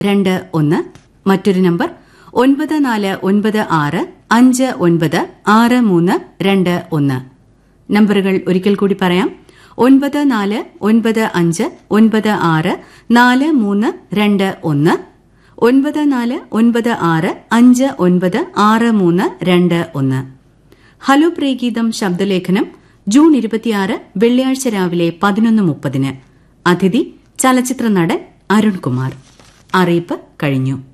രണ്ട് ഒന്ന് മറ്റൊരു നമ്പർ ഒൻപത് നാല് ഒൻപത് ആറ് അഞ്ച് ഒൻപത് ആറ് മൂന്ന് രണ്ട് ഒന്ന് നമ്പറുകൾ ഒരിക്കൽ കൂടി പറയാം ഒൻപത് നാല് ഒൻപത് അഞ്ച് ഒൻപത് ആറ് നാല് മൂന്ന് രണ്ട് ഒന്ന് ഒൻപത് നാല് ഒൻപത് ആറ് അഞ്ച് ഒൻപത് ആറ് മൂന്ന് രണ്ട് ഒന്ന് ഹലോ പ്രേഗീതം ശബ്ദലേഖനം ജൂൺ ഇരുപത്തിയാറ് വെള്ളിയാഴ്ച രാവിലെ പതിനൊന്ന് മുപ്പതിന് അതിഥി ചലച്ചിത്ര നടൻ അരുൺകുമാർ അറിയിപ്പ് കഴിഞ്ഞു